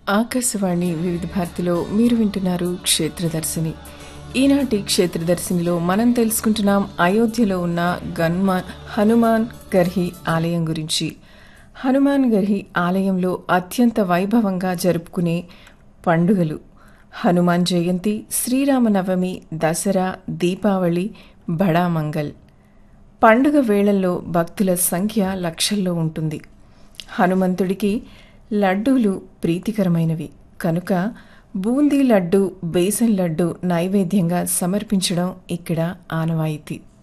ఆకాశవాణి వివిధ భారతిలో మీరు వింటున్నారు క్షేత్రదర్శిని ఈనాటి క్షేత్రదర్శినిలో మనం తెలుసుకుంటున్నాం అయోధ్యలో ఉన్న గన్మాన్ హనుమాన్ గర్హి ఆలయం గురించి హనుమాన్ గర్హి ఆలయంలో అత్యంత వైభవంగా జరుపుకునే పండుగలు హనుమాన్ జయంతి శ్రీరామనవమి దసరా దీపావళి బడా మంగల్ పండుగ వేళల్లో భక్తుల సంఖ్య లక్షల్లో ఉంటుంది హనుమంతుడికి లడ్డూలు ప్రీతికరమైనవి కనుక బూందీ లడ్డు బేసన్ లడ్డు నైవేద్యంగా సమర్పించడం ఇక్కడ ఆనవాయితీ